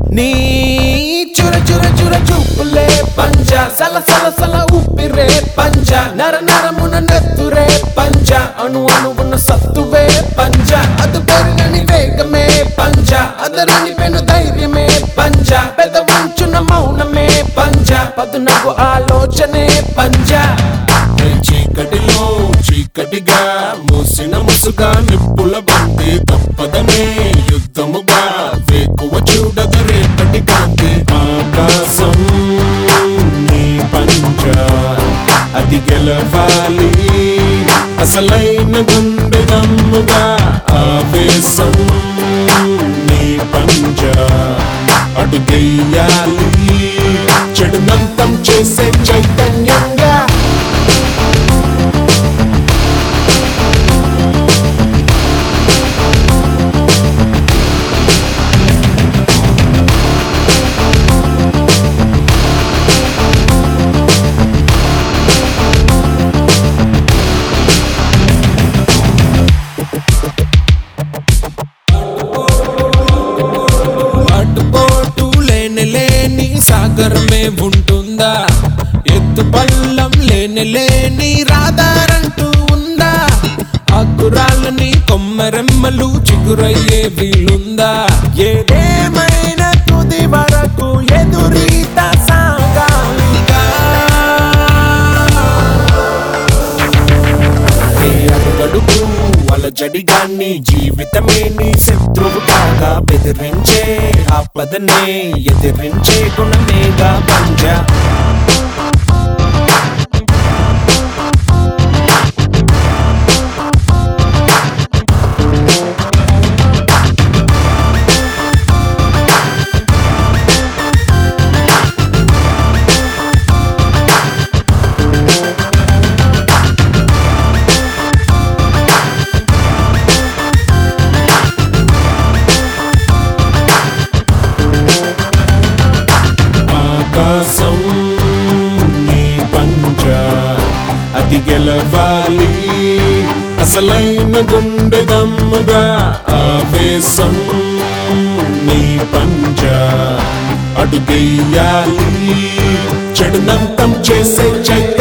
నీ చుర చుర చుర చూపులే పంజ సల సల సల ఉప్పిరే పంజ నర నరమున నెత్తురే పంజ అణు అణువున సత్తువే పంజ అది పెరుగని వేగమే పంజ అదరని పెను ధైర్యమే పంజ పెద్ద ఉంచున మౌనమే పంజ పదునకు ఆలోచనే పంజ చీకటిలో చీకటిగా మూసిన ముసుగా నిప్పుల బంతి తప్పదనే యుద్ధముగా వేకువ చూడదు రేపటి కాంతి ఆకాశం నీ పంచ అది గెలవాలి అసలైన గుండె దమ్ముగా ఆవేశం నీ పంచ అడుగెయ్యాలి చెడునంతం చేసే చైతన్యంగా అటుపోటు లేని లేని సాగరమే ఉంటుందా ఎత్తు పల్లం లేని లేని రాదారంటూ ఉందా అగ్గురాళ్ళని కొమ్మరెమ్మలు చిగురయ్యే వీలుందా ఏదేమైనా తుది వరకు ఎదురీత సాగాలిగా ఏ అడుగడుగు అలజడిగాన్ని జీవితమే నీ శత్రువు కాగా బెదిరించే ఆపదనే ఎదిరించే గుణమేగా పంజ ఆకాశం నీ పంచ అది గెలవాలి అసలైన గుండె దమ్ముగా ఆవేశం నీ పంచ అడుగెయ్యాలి చెడునంతం చేసే చైతన్యం